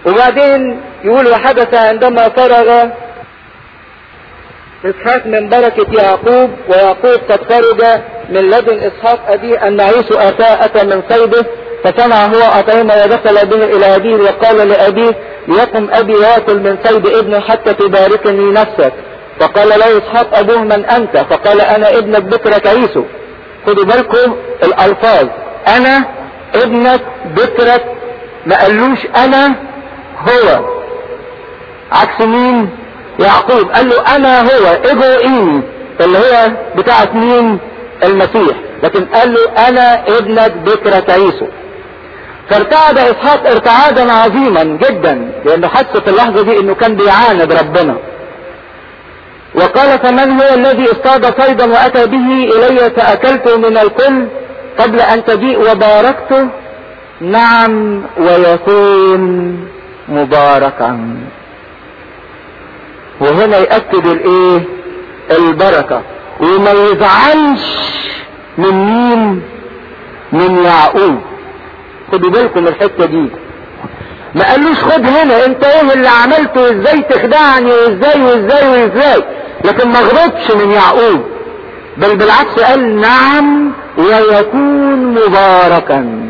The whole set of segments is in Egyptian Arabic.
وبعدين يقول وحدث عندما فرغ اسحاق من بركة يعقوب ويعقوب قد خرج من لدن اسحاق ابيه ان عيسو اتى اتى من صيده فسمع هو اطعمه ودخل به الى ابيه وقال لابيه ليقم ابي ياكل من صيد ابنه حتى تباركني نفسك فقال له اسحاق ابوه من انت فقال انا ابنك بكرة عيسو خدوا بالكم الالفاظ انا ابنك بكرة ما قالوش انا هو عكس مين يعقوب قال له انا هو ايجو ايني اللي هو بتاعت مين المسيح لكن قال له انا ابنك بكرة عيسو فارتعد اسحاق ارتعادا عظيما جدا لانه حس في اللحظة دي انه كان بيعاند ربنا وقال فمن هو الذي اصطاد صيدا واتى به الي فاكلت من الكل قبل ان تجيء وباركته نعم ويكون مباركا وهنا يأكد الايه البركة وما يزعلش من مين من يعقوب خدوا بالكم الحتة دي ما قالوش خد هنا انت ايه اللي عملته ازاي تخدعني وازاي وازاي وازاي لكن ما غضبش من يعقوب بل بالعكس قال نعم ويكون مباركا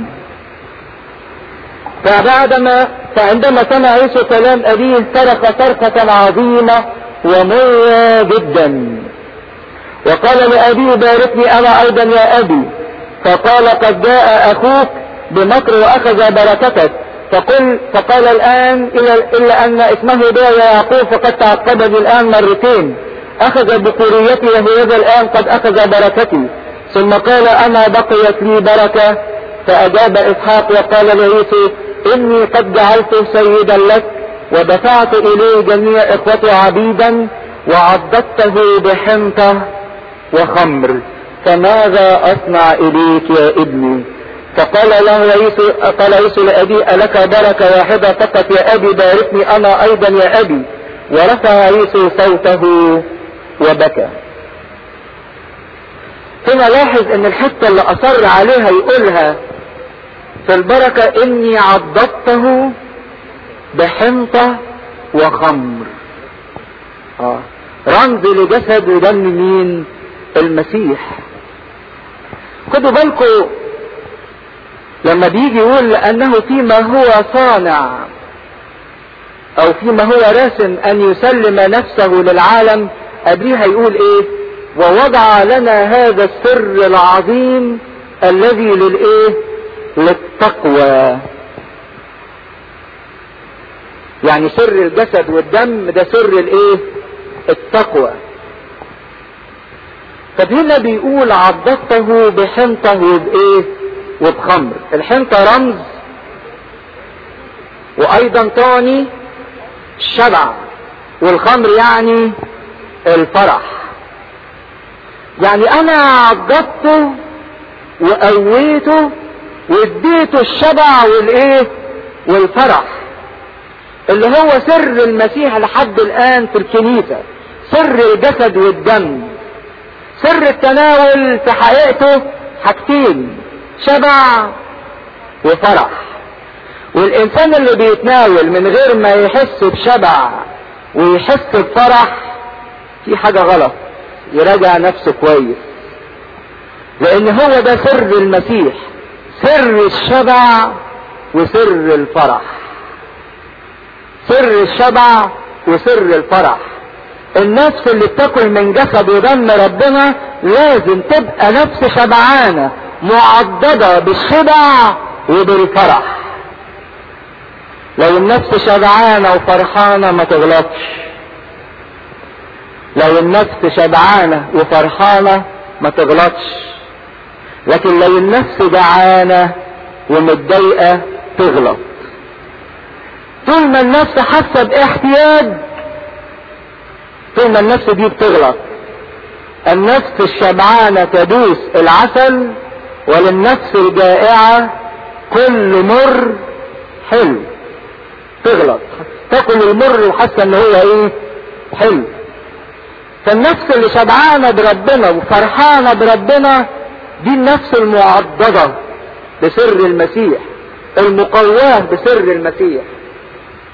فبعدما فعندما سمع عيسو كلام ابيه صرخ صرخة عظيمة ومرة جدا وقال لابيه باركني انا ايضا يا ابي فقال قد جاء اخوك بمكر واخذ بركتك فقل فقال الان الا, إلا ان اسمه ده يا يعقوب فقد تعقبني الان مرتين اخذ بكوريتي وهذا الان قد اخذ بركتي ثم قال انا بقيت لي بركة فاجاب اسحاق وقال لعيسو اني قد جعلته سيدا لك ودفعت اليه جميع اخوته عبيدا وعضدته بحنطة وخمر فماذا اصنع اليك يا ابني فقال له عيسو قال عيسو لابي الك بركة واحدة فقط يا ابي باركني انا ايضا يا ابي ورفع عيسو صوته وبكى هنا لاحظ ان الحتة اللي اصر عليها يقولها في البركة اني عضدته بحنطة وخمر اه رمز لجسد ودم مين المسيح خدوا بالكم لما بيجي يقول لانه فيما هو صانع او فيما هو راسم ان يسلم نفسه للعالم قبليها يقول ايه ووضع لنا هذا السر العظيم الذي للايه للتقوى يعني سر الجسد والدم ده سر الايه التقوى طب هنا بيقول عضدته بحنطة وبايه وبخمر الحنطة رمز وايضا تاني الشبع والخمر يعني الفرح يعني انا عضدته وقويته واديته الشبع والايه والفرح اللي هو سر المسيح لحد الان في الكنيسة سر الجسد والدم سر التناول في حقيقته حاجتين شبع وفرح والانسان اللي بيتناول من غير ما يحس بشبع ويحس بفرح في حاجة غلط يراجع نفسه كويس لان هو ده سر المسيح سر الشبع وسر الفرح سر الشبع وسر الفرح النفس اللي بتاكل من جسد ودم ربنا لازم تبقى نفس شبعانة معضدة بالشبع وبالفرح لو النفس شبعانة وفرحانة ما تغلطش لو النفس شبعانة وفرحانة ما تغلطش لكن لو النفس جعانة ومتضايقة تغلط طول ما النفس حاسة باحتياج طول ما النفس دي بتغلط النفس الشبعانة تدوس العسل وللنفس الجائعة كل مر حلو تغلط تاكل المر وحاسة ان هو ايه حلو فالنفس اللي شبعانة بربنا وفرحانة بربنا دي النفس المعضدة بسر المسيح المقواه بسر المسيح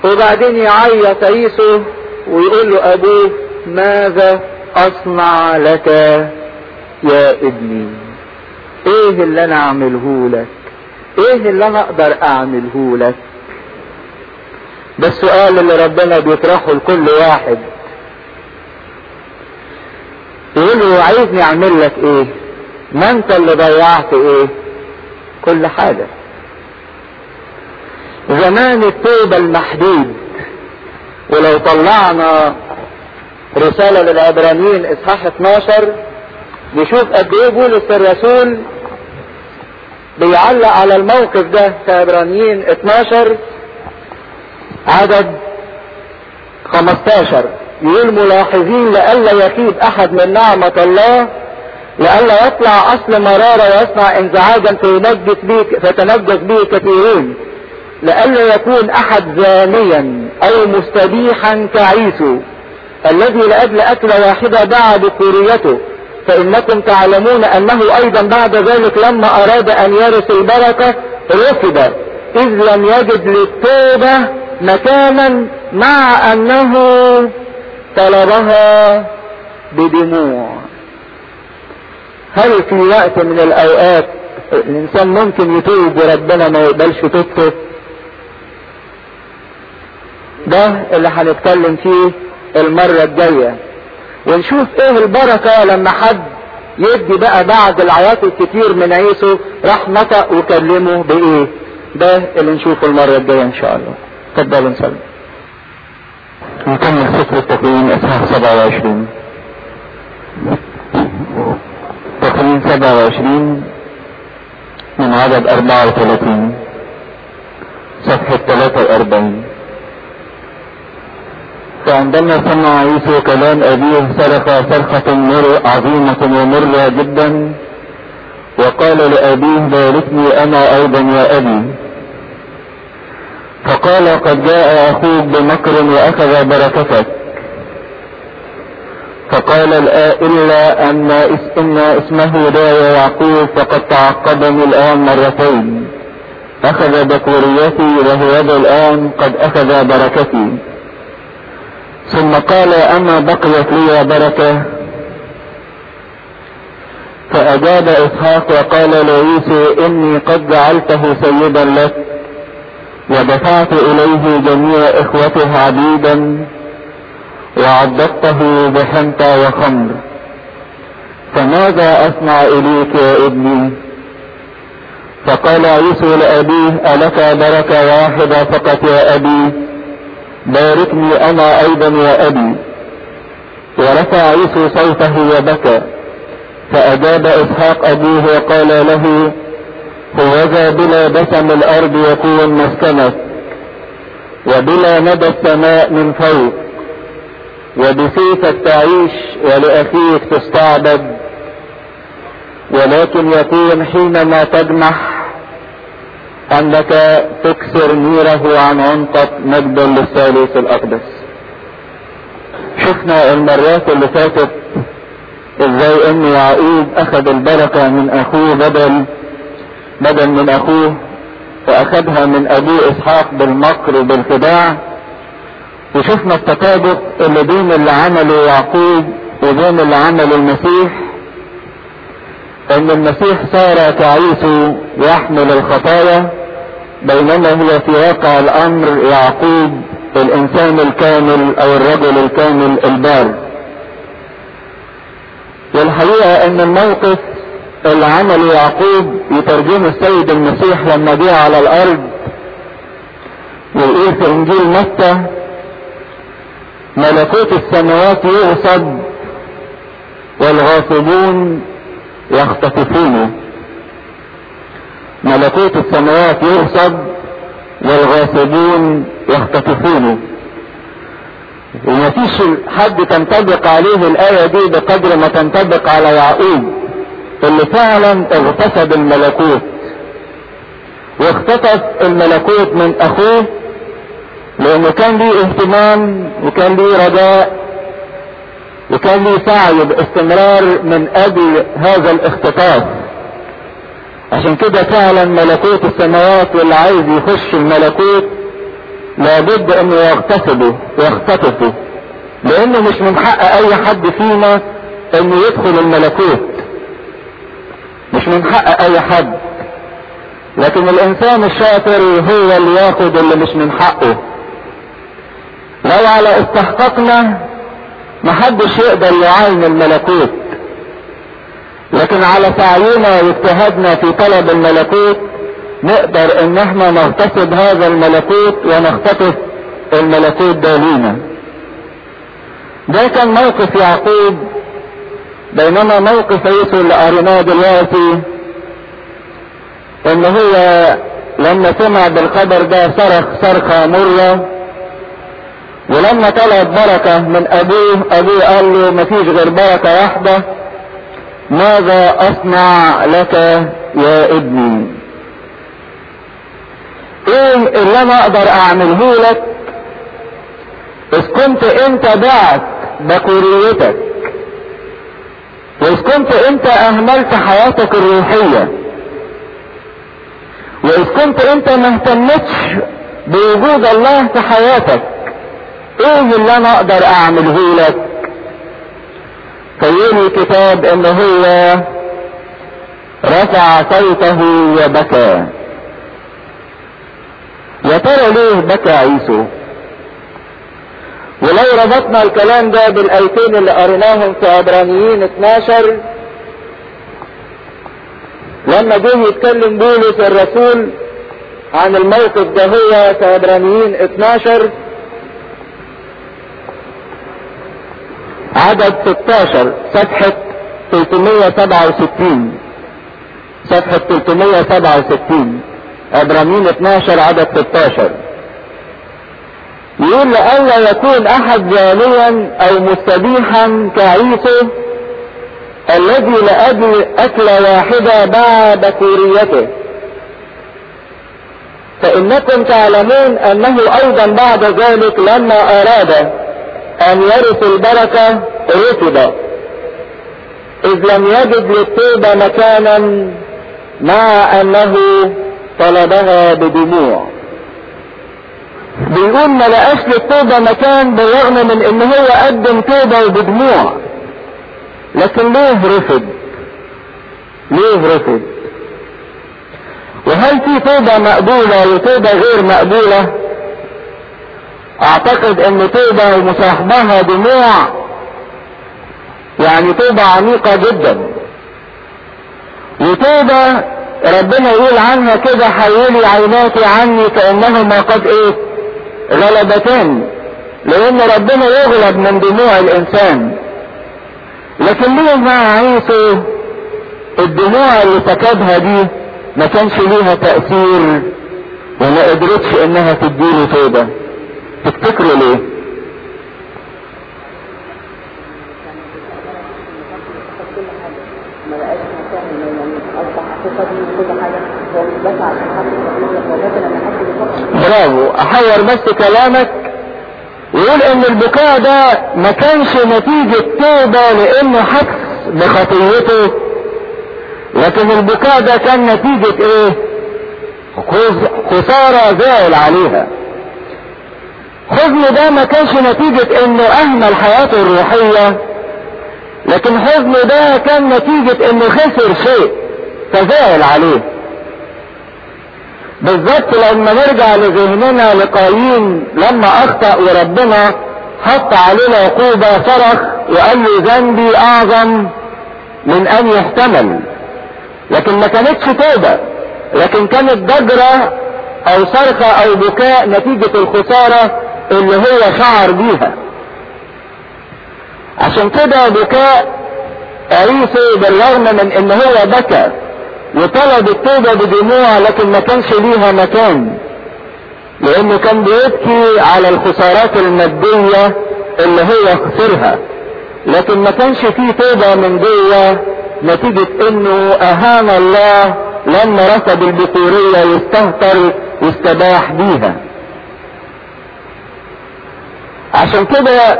وبعدين يعيط عيسو ويقول له ابوه ماذا اصنع لك يا ابني ايه اللي انا اعمله لك ايه اللي انا اقدر اعمله لك ده السؤال اللي ربنا بيطرحه لكل واحد يقول له عايزني اعمل لك ايه ما انت اللي ضيعت ايه كل حاجة زمان التوبة المحدود ولو طلعنا رسالة للعبرانيين اصحاح 12 نشوف قد ايه بولس الرسول بيعلق على الموقف ده في عبرانيين 12 عدد 15 يقول ملاحظين لئلا يخيب احد من نعمة الله لئلا يطلع اصل مرارة ويصنع انزعاجا فينجس به فتنجس به كثيرون لئلا يكون احد زانيا او مستبيحا كعيسو الذي لاجل اكلة واحدة باع بكوريته فانكم تعلمون انه ايضا بعد ذلك لما اراد ان يرث البركة رفض اذ لم يجد للتوبة مكانا مع انه طلبها بدموع هل في وقت من الاوقات الانسان ممكن يتوب وربنا ما يقبلش توبته ده اللي هنتكلم فيه المرة الجاية ونشوف ايه البركة لما حد يدي بقى بعد العياط الكتير من عيسو راح نطق وكلمه بايه ده اللي نشوفه المرة الجاية ان شاء الله تفضلوا نسلم نكمل سفر التكوين اصحاح 27 تكوين 27 من عدد 34 صفحة 43 فعندما سمع عيسو كلام أبيه صرخ صرخة مر عظيمة ومرة جدا وقال لأبيه باركني أنا أيضا يا أبي فقال قد جاء أخوك بمكر وأخذ بركتك فقال إلا أن إن اسمه لا يعقوب فقد تعقبني الآن مرتين أخذ بكوريتي وهو الآن قد أخذ بركتي ثم قال أما بقيت لي بركة فأجاب إسحاق وقال لعيسو إني قد جعلته سيدا لك ودفعت إليه جميع إخوته عبيدا وعضدته بحنطة وخمر فماذا أصنع إليك يا ابني فقال عيسو لأبيه ألك بركة واحدة فقط يا أبي باركني أنا أيضا يا أبي ورفع عيسو صوته وبكى فأجاب إسحاق أبوه وقال له هوذا بلا بسم الأرض يكون مسكنك وبلا ندى السماء من فوق وبسيفك تعيش ولأخيك تستعبد ولكن يكون حينما تجمح أنك تكسر نيره عن عنقك مجدا للثالوث الأقدس شفنا المرات اللي فاتت ازاي ان يعقوب اخذ البركة من اخوه بدل بدل من اخوه واخذها من ابوه اسحاق بالمكر وبالخداع وشفنا التطابق اللي بين اللي عمله يعقوب وبين اللي عمله المسيح ان المسيح صار كعيسو يحمل الخطايا بينما هو في واقع الامر يعقوب الانسان الكامل او الرجل الكامل البار والحقيقة ان الموقف اللي عمله يعقوب يترجمه السيد المسيح لما جه على الارض ويقول في انجيل متى ملكوت السماوات يغصب والغاصبون يختطفونه ملكوت السماوات يغصب والغاصبون يختطفونه ومفيش حد تنطبق عليه الآية دي بقدر ما تنطبق على يعقوب اللي فعلا اغتصب الملكوت واختطف الملكوت من اخوه لانه كان ليه اهتمام وكان ليه رجاء وكان ليه سعي باستمرار من اجل هذا الاختطاف عشان كده فعلا ملكوت السماوات واللي عايز يخش الملكوت لابد انه يغتصبوا يختطفوا لانه مش من حق اي حد فينا انه يدخل الملكوت مش من حق اي حد لكن الانسان الشاطر هو اللي ياخد اللي مش من حقه لو على استحقاقنا محدش يقدر يعاين الملكوت لكن على سعينا واجتهادنا في طلب الملكوت نقدر ان احنا نغتصب هذا الملكوت ونختطف الملكوت ده لينا ده كان موقف يعقوب بينما موقف عيسو اللي قريناه دلوقتي ان هو لما سمع بالخبر ده صرخ صرخة مرة ولما طلب بركة من ابوه ابوه قال له مفيش غير بركة واحدة ماذا اصنع لك يا ابني ايه اللي انا اقدر اعمله لك اذ كنت انت بعت بكوريتك واذ كنت انت اهملت حياتك الروحية واذ كنت انت ما اهتمتش بوجود الله في حياتك ايه اللي انا اقدر اعمله لك فيقول الكتاب ان هو رفع صوته وبكى يا ترى ليه بكى عيسو ولو ربطنا الكلام ده بالايتين اللي قريناهم في عبرانيين 12 لما جه يتكلم بولس الرسول عن الموقف ده هو في عبرانيين 12 عدد 16 صفحة 367 صفحة 367 عبرانيين 12 عدد 16 يقول لئلا يكون احد جاليا او مستبيحا كعيسو الذي لاجل اكلة واحدة باع بكوريته فانكم تعلمون انه ايضا بعد ذلك لما اراد ان يرث البركة رفض اذ لم يجد للتوبة مكانا مع انه طلبها بدموع بيقول ما لقاش للتوبة مكان بالرغم من ان هو قدم توبة وبدموع لكن ليه رفض ليه رفض وهل في توبة مقبولة وتوبة غير مقبولة اعتقد ان توبة ومصاحبها دموع يعني توبة عميقة جدا وتوبة ربنا يقول عنها كده حولي عيناك عني كأنهما قد ايه غلبتان لان ربنا يغلب من دموع الانسان لكن ليه مع عيسو الدموع اللي سكبها دي ما كانش ليها تأثير وما قدرتش انها تديله توبة تفتكروا ليه برافو احور بس كلامك ويقول ان البكاء ده ما كانش نتيجة توبة لانه حس بخطيته لكن البكاء ده كان نتيجة ايه خسارة زائل عليها حزن ده ما كانش نتيجة انه اهمل حياته الروحية لكن حزن ده كان نتيجة انه خسر شيء فزائل عليه بالظبط لما نرجع لذهننا لقايين لما اخطأ وربنا حط عليه العقوبة صرخ وقال له ذنبي اعظم من ان يحتمل لكن ما كانتش توبة لكن كانت ضجرة او صرخة او بكاء نتيجة الخسارة اللي هو شعر بيها عشان كده بكاء عيسى بالرغم من ان هو بكى وطلب التوبة بدموع لكن ما كانش ليها مكان لانه كان بيبكي على الخسارات المادية اللي هو خسرها لكن ما كانش فيه توبة من جوه نتيجة انه اهان الله لما رفض البكورية يستهتر يستباح بيها عشان كده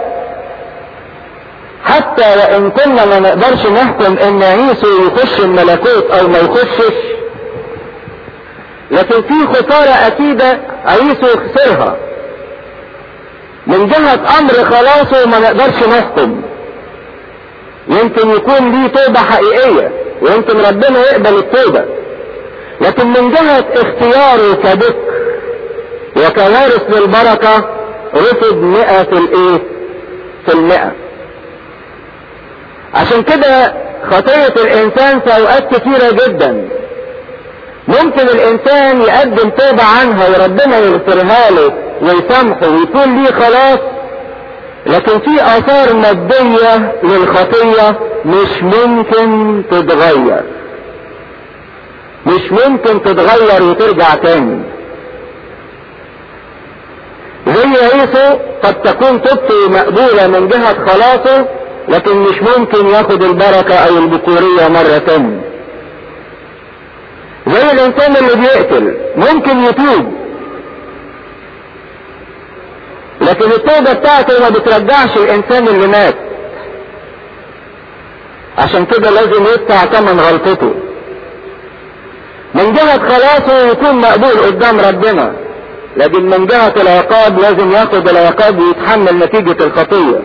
حتى وان كنا ما نقدرش نحكم ان عيسو يخش الملكوت او ما يخشش لكن في خسارة اكيدة عيسو خسرها من جهة امر خلاصه ما نقدرش نحكم يمكن يكون ليه توبة حقيقية ويمكن ربنا يقبل التوبة لكن من جهة اختياره كبكر وكوارث للبركة رفض مئة في الايه في المئة عشان كده خطية الانسان في اوقات كثيرة جدا ممكن الانسان يقدم توبة عنها وربنا يغفرها له ويسامحه ويكون ليه خلاص لكن في اثار مادية للخطية مش ممكن تتغير مش ممكن تتغير وترجع تاني زي عيسو قد تكون توبته مقبولة من جهة خلاصه لكن مش ممكن ياخد البركة او البكورية مرة تانية زي الانسان اللي بيقتل ممكن يتوب لكن التوبة بتاعته ما بترجعش الانسان اللي مات عشان كده لازم يدفع ثمن غلطته من جهة خلاصه يكون مقبول قدام ربنا لكن من جهة العقاب لازم ياخد العقاب ويتحمل نتيجة الخطية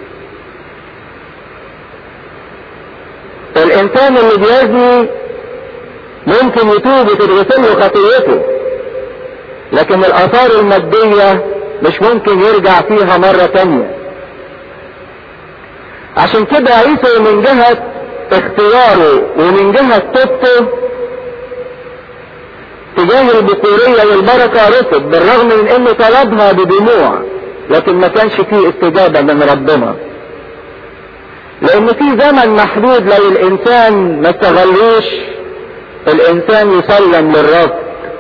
الانسان اللي بيزني ممكن يتوب وتتغسل له خطيته لكن الاثار المادية مش ممكن يرجع فيها مرة تانية عشان كده عيسى من جهة اختياره ومن جهة توبته تجاه البكورية والبركة رفض بالرغم من انه طلبها بدموع لكن ما كانش فيه استجابة من ربنا لان في زمن محدود لو الانسان ما استغلوش الانسان يسلم للرب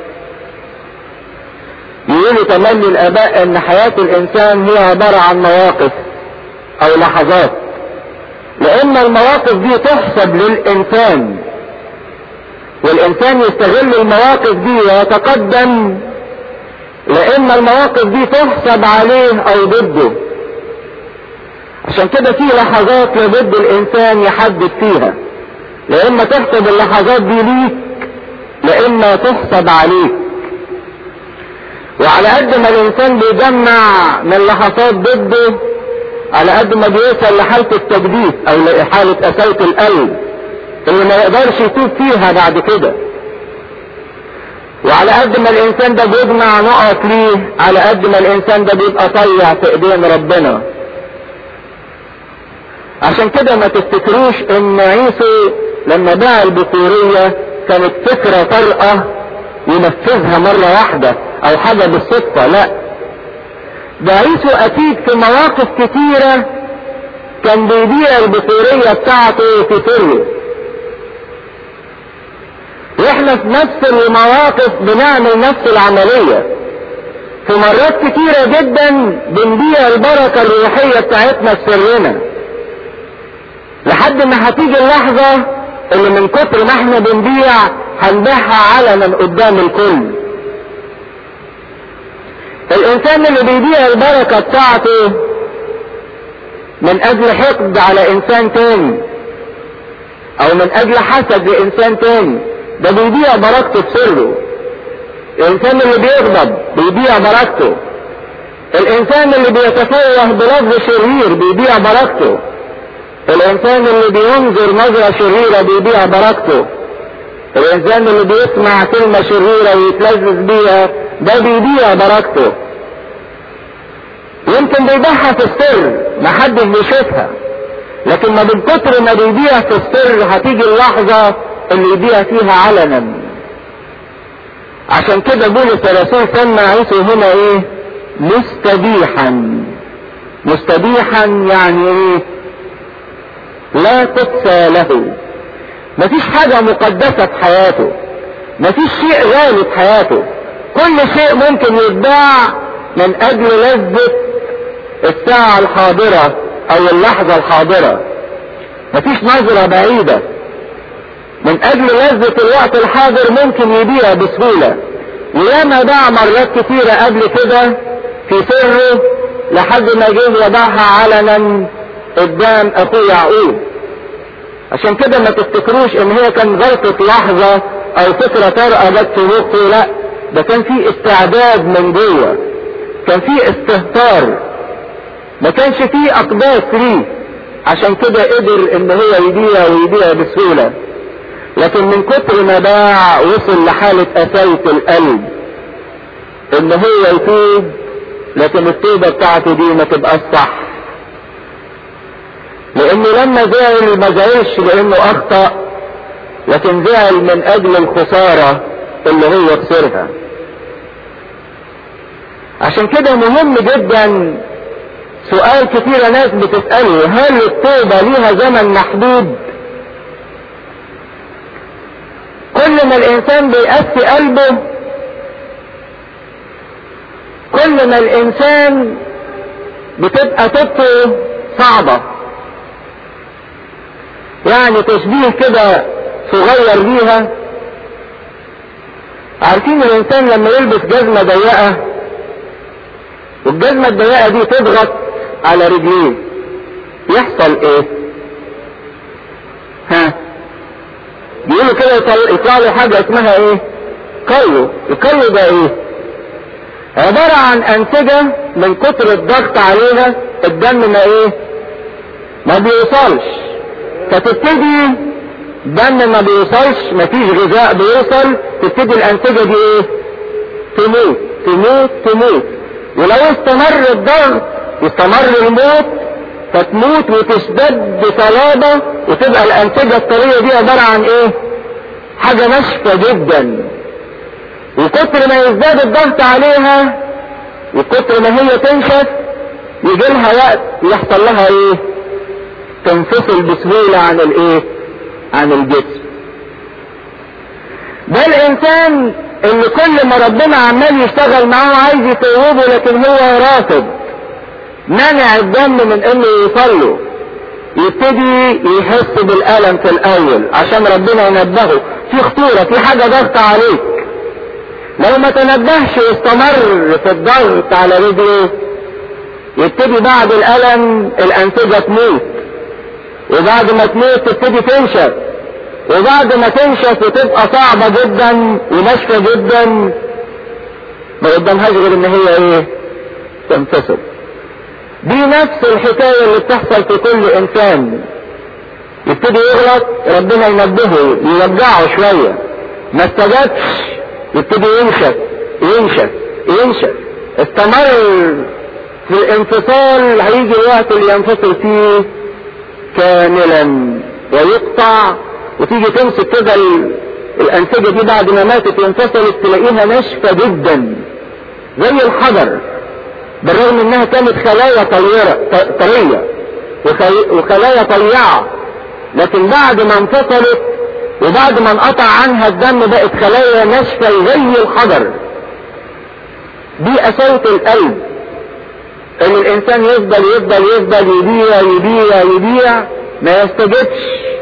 يقولوا تملي الاباء ان حياة الانسان هي عبارة عن مواقف او لحظات لان المواقف دي تحسب للانسان والانسان يستغل المواقف دي ويتقدم لان المواقف دي تحسب عليه او ضده عشان كده في لحظات لابد الانسان يحدد فيها لا اما تحسب اللحظات دي ليك لا اما تحسب عليك وعلى قد ما الانسان بيجمع من لحظات ضده على قد ما بيوصل لحالة التجديد او لحالة قساوة القلب اللي ما يقدرش يتوب فيها بعد كده وعلى قد ما الانسان ده بيجمع نقط ليه على قد ما الانسان ده بيبقى طيع في ايدين ربنا عشان كده ما تفتكروش ان عيسو لما باع البكورية كانت فكرة طرقة ينفذها مرة واحدة او حاجة بالصدفة لا ده عيسو اكيد في مواقف كتيرة كان بيبيع البكورية بتاعته في سره واحنا في نفس المواقف بنعمل نفس العملية في مرات كتيرة جدا بنبيع البركة الروحية بتاعتنا في سرنا لحد ما هتيجي اللحظة اللي من كتر ما احنا بنبيع هنبيعها علنا قدام الكل الانسان اللي بيبيع البركة بتاعته من اجل حقد على انسان تاني او من اجل حسد لانسان تاني ده بيبيع بركته بسره الانسان اللي بيغضب بيبيع بركته الانسان اللي بيتفوه بلفظ شرير بيبيع بركته الانسان اللي بينظر نظرة شريرة بيبيع بركته الانسان اللي بيسمع كلمة شريرة ويتلذذ بيها ده بيبيع بركته يمكن بيبيعها في السر محدش بيشوفها لكن ما من كتر ما بيبيع في السر هتيجي اللحظة اللي يبيع فيها علنا عشان كده بولس الرسول سمى عيسو هنا ايه مستبيحا مستبيحا يعني ايه لا تقسى له مفيش حاجة مقدسة في حياته مفيش شيء غالي في حياته كل شيء ممكن يتباع من اجل لذة الساعة الحاضرة او اللحظة الحاضرة مفيش نظرة بعيدة من اجل لذة الوقت الحاضر ممكن يبيع بسهولة وياما باع مرات كتيرة قبل كده في سره لحد ما جه يباعها علنا قدام اخوه يعقوب عشان كده ما تفتكروش ان هي كان غلطة لحظة او فكرة طارئة جت في مخه لا ده كان في استعداد من جوه كان في استهتار ما كانش فيه اقداس ليه عشان كده قدر ان هو يبيع ويبيع بسهولة لكن من كتر ما باع وصل لحالة قساوة القلب ان هو يتوب لكن التوبة بتاعته دي ما تبقاش صح لانه لما زعل ما زعلش لانه اخطأ لكن زعل من اجل الخسارة اللي هو خسرها عشان كده مهم جدا سؤال كتير ناس بتسأله هل التوبة ليها زمن محدود كل ما الانسان بيقسي قلبه كل ما الانسان بتبقى توبته صعبة يعني تشبيه كده صغير ليها عارفين الانسان لما يلبس جزمة ضيقة والجزمة الضيقة دي تضغط على رجليه يحصل ايه ها بيقولوا كده يطلع له حاجة اسمها ايه كيلو الكيلو ده ايه عبارة عن انسجة من كتر الضغط عليها الدم ما ايه ما بيوصلش فتبتدي الدم ما بيوصلش مفيش غذاء بيوصل تبتدي الانسجة دي ايه تموت تموت تموت ولو استمر الضغط يستمر الموت فتموت وتشتد بصلابة وتبقى الانسجة الطرية دي عبارة عن ايه حاجة ناشفة جدا وكتر ما يزداد الضغط عليها وكتر ما هي تنشف يجي لها وقت يحصل لها ايه تنفصل بسهولة عن الايه عن الجسم ده الانسان اللي كل ما ربنا عمال يشتغل معاه عايز يتوبه لكن هو رافض منع الدم من انه يوصل له يبتدي يحس بالالم في الاول عشان ربنا ينبهه في خطورة في حاجة ضغط عليك لو ما تنبهش واستمر في الضغط على رجله يبتدي بعد الالم الانسجة تموت وبعد ما تموت تبتدي تنشف وبعد ما تنشف وتبقى صعبة جدا وناشفة جدا ما قدامهاش غير ان هي ايه تنفصل دي نفس الحكاية اللي بتحصل في كل انسان يبتدي يغلط ربنا ينبهه يرجعه شوية ما استجابش يبتدي ينشف ينشف ينشف استمر في الانفصال هيجي الوقت اللي ينفصل فيه كاملا ويقطع وتيجي تمسك كده الانسجة دي بعد ما ماتت وانفصلت تلاقيها ناشفة جدا زي الحجر بالرغم انها كانت خلايا طرية وخلايا طيعة لكن بعد ما انفصلت وبعد ما انقطع عنها الدم بقت خلايا ناشفة زي الحجر دي قساوة القلب ان الانسان يفضل يفضل يفضل يبيع يبيع يبيع ما يستجبش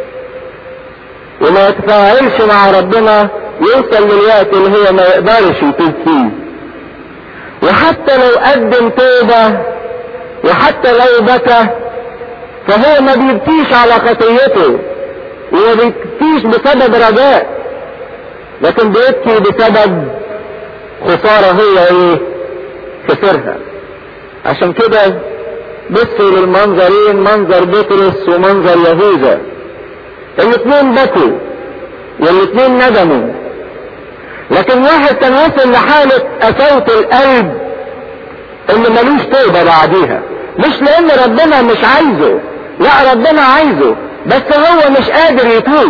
وما يتفاعلش مع ربنا يوصل للوقت اللي هو ما يقدرش يتوب فيه وحتى لو قدم توبة وحتى لو بكى فهو ما بيبكيش على خطيته وما بيبكيش بسبب رجاء لكن بيبكي بسبب خسارة هو ايه خسرها عشان كده بصوا للمنظرين منظر بطرس ومنظر يهوذا الاثنين بكوا والاثنين ندموا لكن واحد كان وصل لحالة قساوة القلب اللي ملوش توبة بعديها مش لان ربنا مش عايزه لا ربنا عايزه بس هو مش قادر يتوب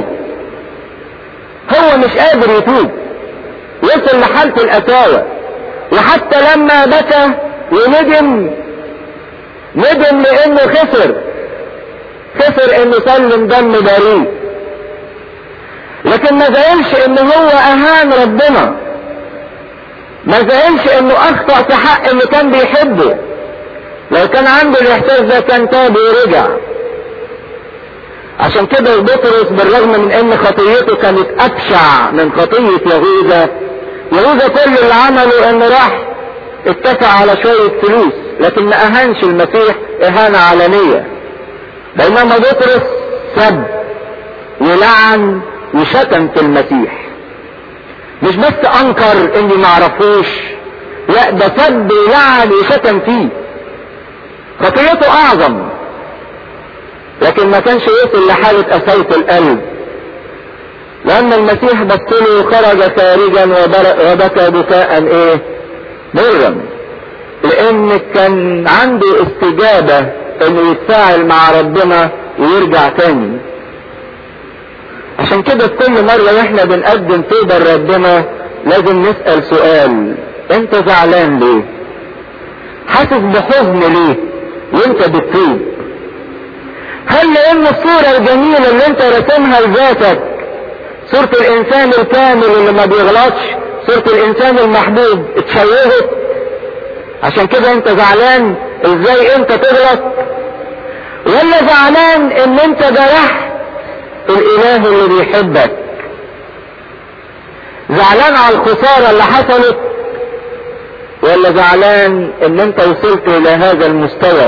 هو مش قادر يتوب وصل لحالة القساوة وحتى لما بكى وندم ندم لانه خسر خسر انه سلم دم بريء لكن ما زعلش ان هو اهان ربنا ما زعلش انه اخطأ في حق اللي كان بيحبه لو كان عنده الاحساس ده كان تاب ورجع عشان كده بطرس بالرغم من ان خطيته كانت ابشع من خطية يهوذا يهوذا كل اللي عمله انه راح اتفق على شوية فلوس لكن ما اهانش المسيح اهانة علنية بينما بطرس سب ولعن وشتم في المسيح مش بس انكر اني معرفوش لا ده سب ولعن وشتم فيه خطيته اعظم لكن ما كانش يصل لحالة قساوة القلب لان المسيح بص له خرج خارجا وبكى بكاء ايه مرا لان كان عنده استجابة انه يتفاعل مع ربنا ويرجع تاني عشان كده في كل مرة واحنا بنقدم توبة لربنا لازم نسأل سؤال انت زعلان ليه حاسس بحزن ليه وانت بتتوب هل لان الصورة الجميلة اللي انت رسمها لذاتك صورة الانسان الكامل اللي ما بيغلطش صورة الانسان المحبوب اتشوهت عشان كده انت زعلان ازاي انت تغلط ولا زعلان ان انت جرحت الاله اللي بيحبك زعلان على الخسارة اللي حصلت ولا زعلان ان انت وصلت الى هذا المستوى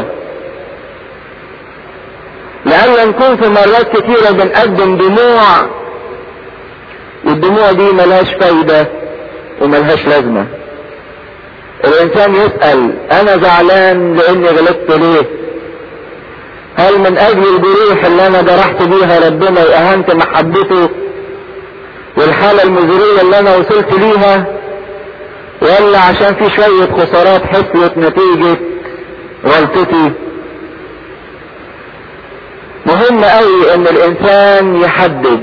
لألا نكون في مرات كتيرة بنقدم دموع والدموع دي ملهاش فايدة وملهاش لازمة الإنسان يسأل أنا زعلان لأني غلطت ليه؟ هل من أجل الجروح اللي أنا جرحت بيها ربنا وأهنت محبته والحالة المزرية اللي أنا وصلت ليها ولا عشان في شوية خسارات حصلت نتيجة غلطتي مهم قوي ان الانسان يحدد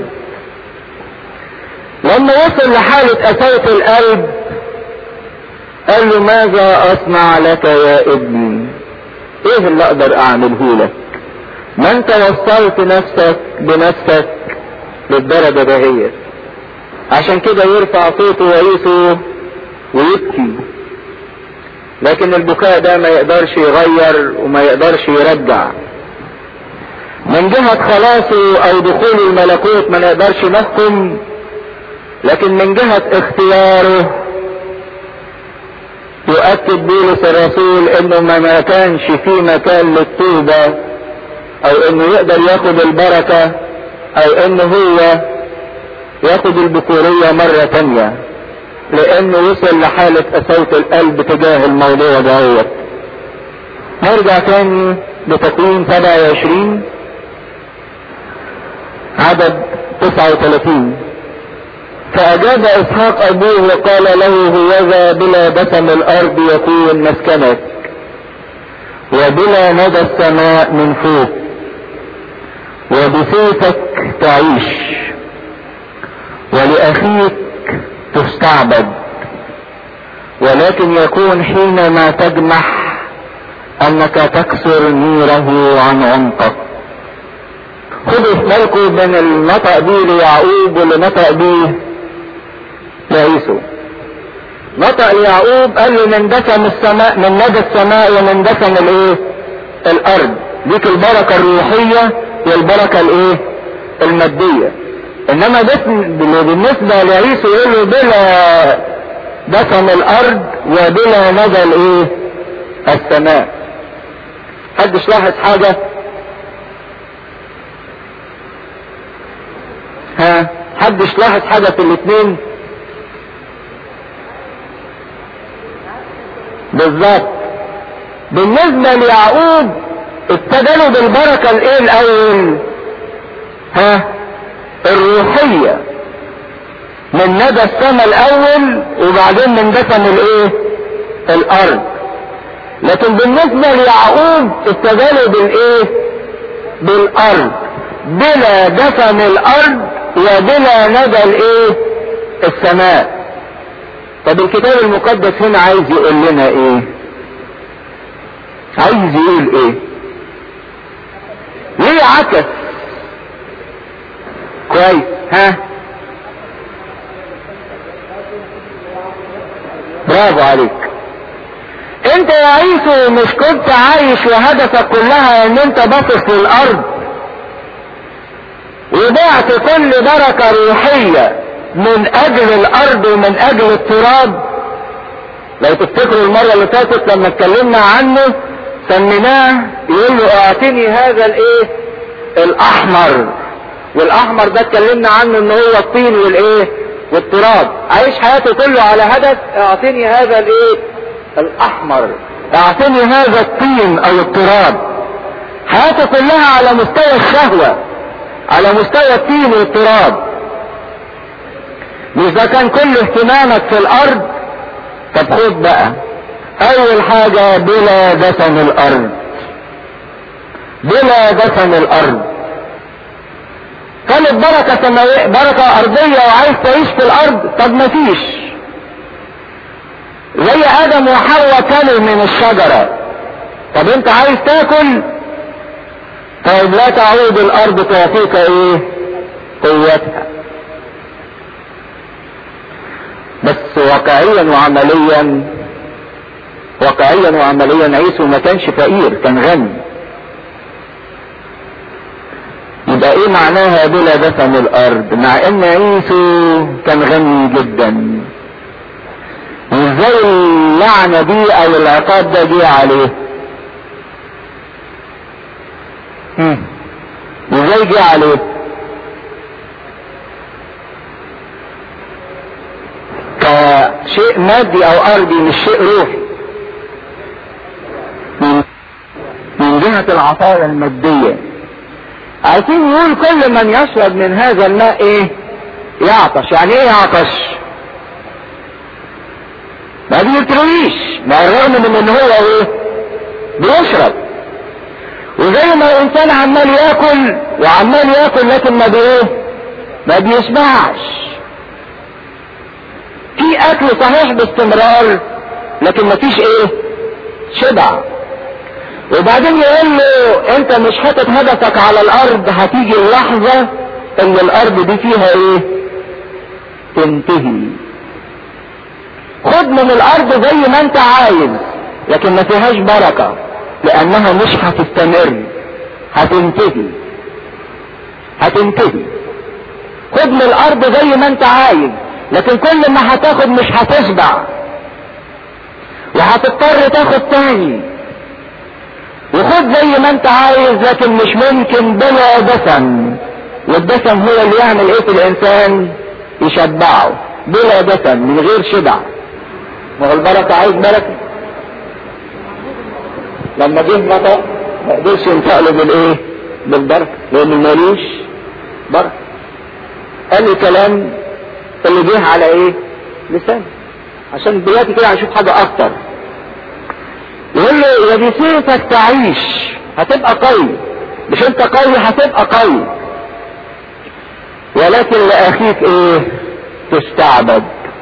لما وصل لحالة قساوة القلب قال له ماذا اصنع لك يا ابني ايه اللي اقدر اعمله لك ما انت وصلت نفسك بنفسك للدرجة دهيت عشان كده يرفع صوته ويسه ويبكي لكن البكاء ده ما يقدرش يغير وما يقدرش يرجع من جهة خلاصه او دخول الملكوت ما نقدرش نحكم لكن من جهة اختياره يؤكد بولس الرسول انه ما كانش في مكان للتوبة او انه يقدر ياخد البركة او انه هو ياخد البكورية مرة تانية لانه وصل لحالة قساوة القلب تجاه الموضوع دوت نرجع تاني لتقويم 27 عدد 39 فأجاب إسحاق أبوه وقال له هوذا بلا دسم الأرض يكون مسكنك وبلا ندى السماء من فوق وبسيفك تعيش ولأخيك تستعبد ولكن يكون حينما تجمح أنك تكسر نيره عن عمقك خدوا في بالكم بين النطق دي ليعقوب واللي نطق بيه لعيسو نطق ليعقوب قال له من دسم السماء من ندى السماء ومن دسم الايه الارض ديك البركة الروحية والبركة الايه المادية انما بالنسبة لعيسو يقول له بلا دسم الارض وبلا ندى الايه السماء حدش لاحظ حاجة ها حدش لاحظ حاجة في الاثنين بالظبط بالنسبة ليعقوب ابتدلوا بالبركة الايه الاول ها الروحية من ندى السماء الاول وبعدين من دسم الايه الارض لكن بالنسبة ليعقوب ابتدلوا بالايه بالارض بلا دفن الارض وبلا ندى الايه السماء طب الكتاب المقدس هنا عايز يقول لنا ايه عايز يقول ايه ليه عكس كويس ها برافو عليك انت يا عيسو مش كنت عايش وهدفك كلها ان انت باصص للارض وبعت كل بركة روحية من اجل الارض ومن اجل التراب لو تفتكروا المرة اللي فاتت لما اتكلمنا عنه سميناه يقول له اعطني هذا الايه الاحمر والاحمر ده اتكلمنا عنه ان هو الطين والايه والتراب عايش حياته كله على هدف اعطني هذا الايه الاحمر اعطني هذا الطين او التراب حياته كلها على مستوى الشهوة على مستوى الطين والتراب مش ده كان كل اهتمامك في الارض طب خد بقى اول حاجة بلا دفن الارض بلا دفن الارض كانت بركة سماوية بركة ارضية وعايز تعيش في الارض طب مفيش زي ادم وحواء كلوا من الشجرة طب انت عايز تاكل طيب لا تعود الارض تعطيك ايه قوتها بس واقعيا وعمليا واقعيا وعمليا عيسو ما كانش فقير كان غني يبقى ايه معناها بلا دفن الارض مع ان عيسو كان غني جدا وازاي اللعنة دي او العقاب ده جه عليه ازاي جه عليه كشيء مادي او ارضي مش شيء روحي من, من جهة العطايا المادية عايزين يقول كل من يشرب من هذا الماء ايه يعطش يعني ايه يعطش ما بيترويش مع الرغم من ان هو ايه بيشرب وزي ما الانسان عمال ياكل وعمال ياكل لكن ما بايه ما بيشبعش في اكل صحيح باستمرار لكن ما فيش ايه شبع وبعدين يقول له انت مش حاطط هدفك على الارض هتيجي اللحظة ان الارض دي فيها ايه تنتهي خد من الارض زي ما انت عايز لكن ما فيهاش بركة لانها مش هتستمر هتنتهي هتنتهي خد من الارض زي ما انت عايز لكن كل ما هتاخد مش هتشبع وهتضطر تاخد تاني وخد زي ما انت عايز لكن مش ممكن بلا دسم والدسم هو اللي يعمل ايه في الانسان يشبعه بلا دسم من غير شبع ما هو البركة عايز بركة لما جه مطر ما قدرش ينتقله بالايه بالبركة لان مالوش بركة قال لي كلام اللي جه على ايه لسان عشان دلوقتي كده هشوف حاجة اكتر يقول له يا بسيفك تعيش هتبقى قوي مش انت قوي هتبقى قوي ولكن لاخيك ايه تستعبد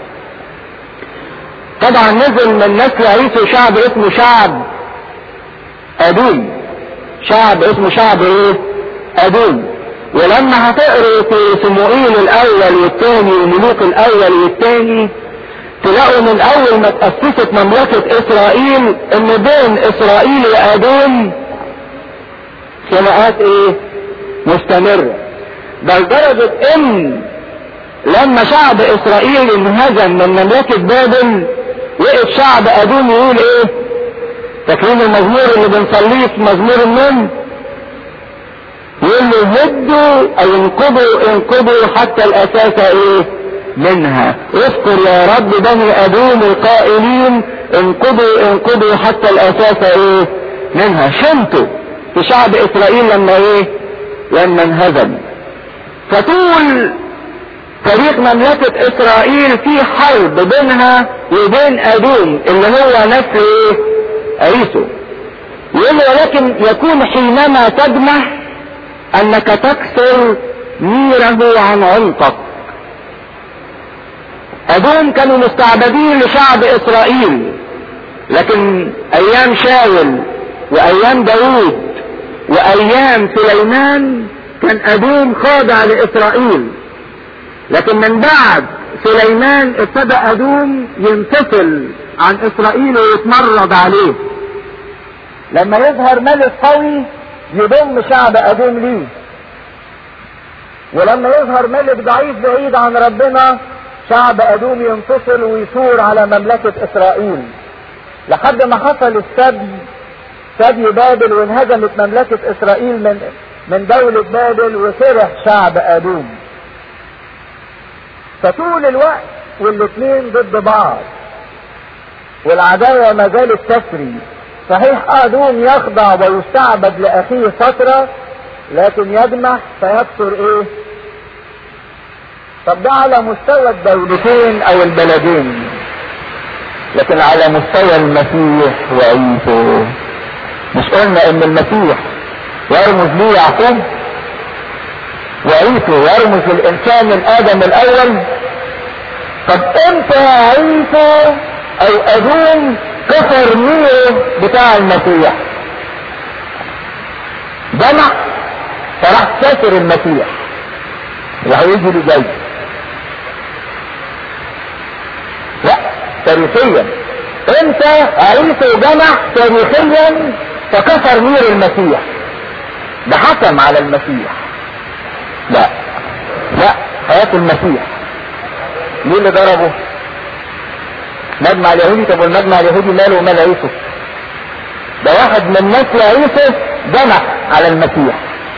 طبعا نزل من نسل عيسو شعب اسمه شعب ادوم شعب اسمه شعب ايه ادوم ولما هتقروا في صموئيل الاول والثاني وملوك الاول والثاني تلاقوا من اول ما تأسست مملكة اسرائيل ان بين اسرائيل وادوم خناقات ايه مستمرة بل درجة ان لما شعب اسرائيل انهزم من مملكة بابل وقف شعب ادوم يقول ايه فاكرين المزمور اللي بنصليه في مزمور النوم يقول له هدوا او انقضوا انقضوا حتى الاساس ايه منها اذكر يا رب بني ادوم القائلين انقضوا انقضوا حتى الاساس ايه منها شمتوا في شعب اسرائيل لما ايه لما انهزم فطول تاريخ مملكة اسرائيل في حرب بينها وبين ادوم اللي هو نسل ايه عيسو يقول ولكن يكون حينما تجمع انك تكسر نيره عن عنقك ادوم كانوا مستعبدين لشعب اسرائيل لكن ايام شاول وايام داوود وايام سليمان كان ادوم خاضع لاسرائيل لكن من بعد سليمان ابتدى ادوم ينفصل عن اسرائيل ويتمرد عليه لما يظهر ملك قوي يضم شعب ادوم ليه ولما يظهر ملك ضعيف بعيد عن ربنا شعب ادوم ينفصل ويثور على مملكة اسرائيل لحد ما حصل السبي سبي بابل وانهزمت مملكة اسرائيل من من دولة بابل وفرح شعب ادوم فطول الوقت والاثنين ضد بعض والعداوة ما زالت تسري صحيح ادوم يخضع ويستعبد لاخيه فترة لكن يجمع فيكثر ايه طب ده على مستوى الدولتين او البلدين لكن على مستوى المسيح وعيسو مش قلنا ان المسيح يرمز ليه يعقوب وعيسو يرمز للانسان من ادم الاول طب امتى عيسو او ادوم كسر ميره بتاع المسيح جمع فراح كسر المسيح وهيجي له جاي لا تاريخيا امتى عيسى جمع تاريخيا فكسر مير المسيح ده حكم على المسيح لا لا حياة المسيح مين اللي ضربه مجمع اليهودي طب والمجمع اليهودي ماله ومال عيسى ده واحد من نسل عيسى جمع على المسيح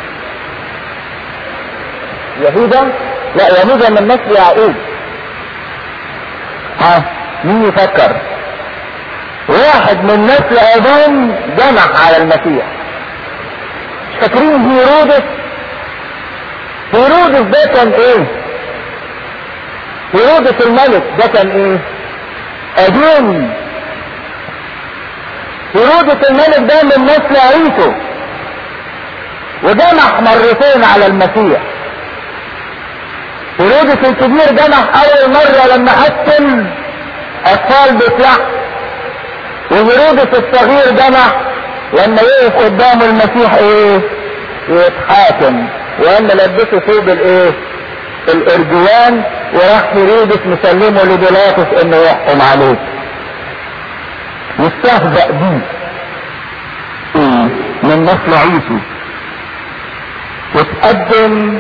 يهوذا لا يهوذا من نسل يعقوب ها مين يفكر واحد من نسل ادم جمع على المسيح مش فاكرين هيرودس هيرودس ده كان ايه هيرودس الملك ده كان ايه ادم هيرودس الملك ده من نسل عيسو وجمع مرتين على المسيح هيرودس الكبير جمع اول مرة لما قتل اطفال بسلاح وهيرودس الصغير جمع لما يقف قدام المسيح ايه يتحاكم واما لبسه ثوب الايه الارجوان وراح هيرودس مسلمه لبيلاطس انه يحكم عليه يستهزأ بيه إيه؟ من نسل عيسو وتقدم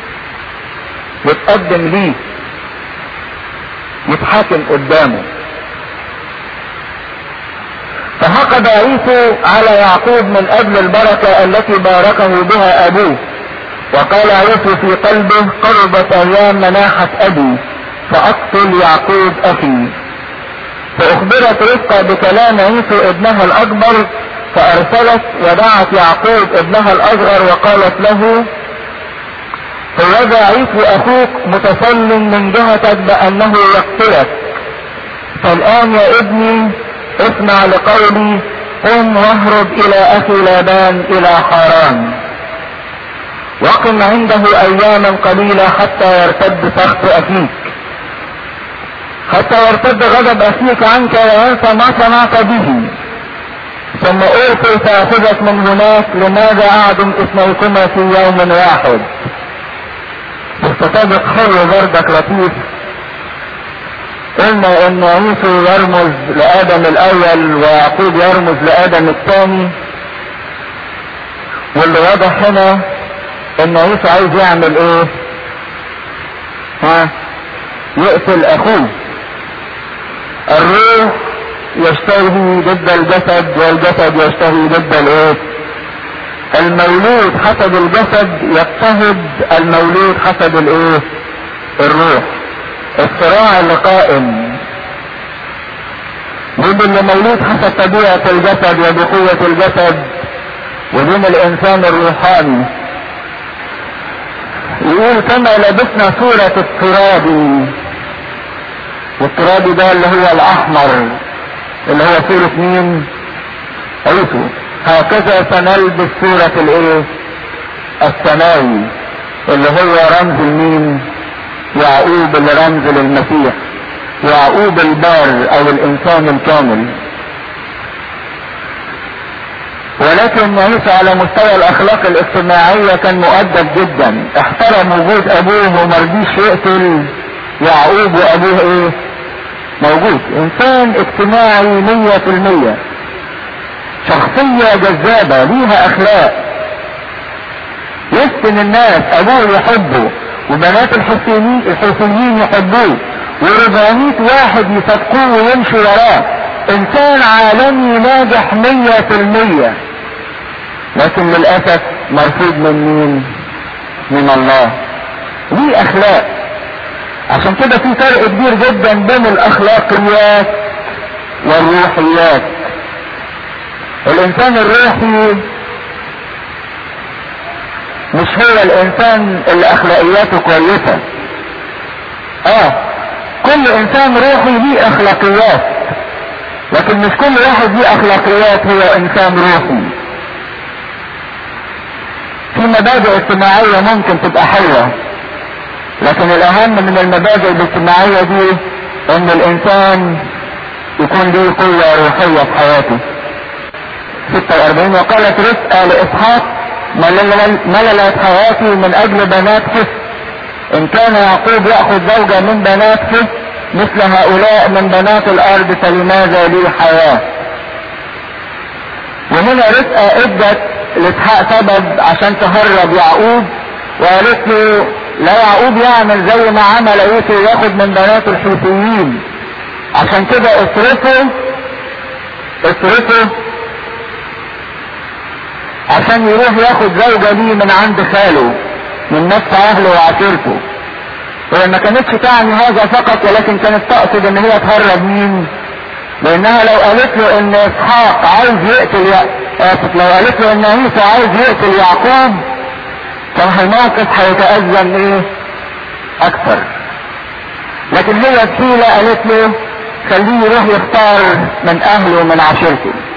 يتقدم ليه يتحاكم قدامه فحقد عيسو على يعقوب من اجل البركة التي باركه بها ابوه وقال عيسو في قلبه قربت ايام مناحة ابي فاقتل يعقوب اخي فاخبرت رفقة بكلام عيسو ابنها الاكبر فارسلت ودعت يعقوب ابنها الاصغر وقالت له فوضع عيسو اخوك متسلم من جهتك بانه يقتلك فالان يا ابني اسمع لقولي قم واهرب الى اخي لابان الى حران وقم عنده اياما قليلة حتى يرتد سخط اخيك حتى يرتد غضب اخيك عنك وينسى ما صنعت به ثم ارسل فاخذك من هناك لماذا اعدم اثنيكما في يوم واحد استطابق حر بردك لطيف قلنا ان عيسو يرمز لادم الاول ويعقوب يرمز لادم الثاني واللي واضح هنا ان عيسو عايز يعمل ايه ها يقتل اخوه الروح يشتهي ضد الجسد والجسد يشتهي ضد الايه المولود حسب الجسد يضطهد المولود حسب الايه الروح الصراع اللي قائم بين اللي مولود حسب طبيعة الجسد وبقوة الجسد وبين الانسان الروحاني يقول كما لبسنا صورة الترابي والترابي ده اللي هو الاحمر اللي هو صورة مين عيسو هكذا سنلبس صورة الايه السماوي اللي هو رمز المين يعقوب اللي رمز للمسيح يعقوب البار او الانسان الكامل ولكن عيسى على مستوى الاخلاق الاجتماعية كان مؤدب جدا احترم وجود ابوه ومرضيش يقتل يعقوب وابوه ايه موجود انسان اجتماعي مية في المية شخصية جذابة ليها اخلاق يسكن الناس ابوه يحبه وبنات الحسينيين الحسينيين يحبوه وربعمية واحد يصدقوه ويمشوا وراه انسان عالمي ناجح مية في المية لكن للأسف مرفوض من مين من الله ليه اخلاق عشان كده في فرق كبير جدا بين الاخلاقيات والروحيات الانسان الروحي مش هو الانسان اللي اخلاقياته كويسة اه كل انسان روحي ليه اخلاقيات لكن مش كل واحد ليه اخلاقيات هو انسان روحي في مبادئ اجتماعية ممكن تبقى حلوة لكن الاهم من المبادئ الاجتماعية دي ان الانسان يكون ليه قوة روحية في حياته 46 وقالت رزقة لاسحاق مللت حياتي من اجل بنات حس ان كان يعقوب يأخذ زوجة من بنات حس مثل هؤلاء من بنات الارض فلماذا لي حياة وهنا رزقة ادت لاسحاق سبب عشان تهرب يعقوب وقالت له لا يعقوب يعمل زي ما عمل يوسف ياخد من بنات الحوثيين عشان كده اصرفه اصرفه عشان يروح ياخد زوجة ليه من عند خاله من نفس اهله وعشيرته وهي ما كانتش تعني هذا فقط ولكن كانت تقصد ان هي تهرب مين لانها لو قالت له ان اسحاق عايز يقتل يا... اسف لو قالت له ان عيسى عايز يقتل يعقوب كان الموقف هيتأزم ايه اكثر لكن هي بحيلة قالت له خليه يروح يختار من اهله ومن عشيرته